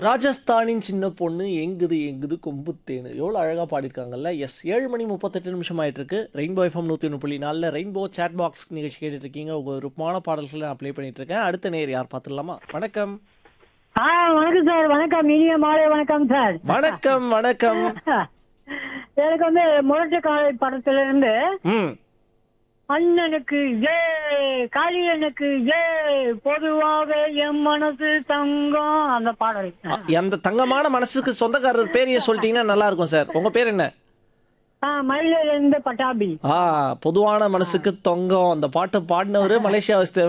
ராஜஸ்தானின் சின்ன பொண்ணு எங்குது எங்குது கொம்பு தேனு எவ்வளோ அழகாக பாடியிருக்காங்கல்ல எஸ் ஏழு மணி முப்பத்தெட்டு நிமிஷம் ஆயிட்டு இருக்கு ரெயின்போ எஃப்எம் நூற்றி ஒன்று புள்ளி நாலில் ரெயின்போ சேட் பாக்ஸ் நிகழ்ச்சி கேட்டுட்டு இருக்கீங்க உங்கள் விருப்பமான பாடல்களை நான் ப்ளே பண்ணிட்டு இருக்கேன் அடுத்த நேர் யார் பார்த்துடலாமா வணக்கம் ஆ வணக்கம் சார் வணக்கம் இனிய மாலை வணக்கம் சார் வணக்கம் வணக்கம் எனக்கு வந்து முரட்டு காலை படத்துல இருந்து ம் அண்ணனுக்கு ஏ காளியனுக்கு ஏ பொதுவாக என் மனசு தங்கம் அந்த பாடல் அந்த தங்கமான மனசுக்கு சொந்தக்காரர் பேரையே சொல்லிட்டீங்கன்னா நல்லா இருக்கும் சார் உங்கள் பேர் என்ன ஆ மயிலில் இருந்து பட்டாபி ஆ பொதுவான மனசுக்கு தொங்கம் அந்த பாட்டு பாடினவர் மலேசியாவை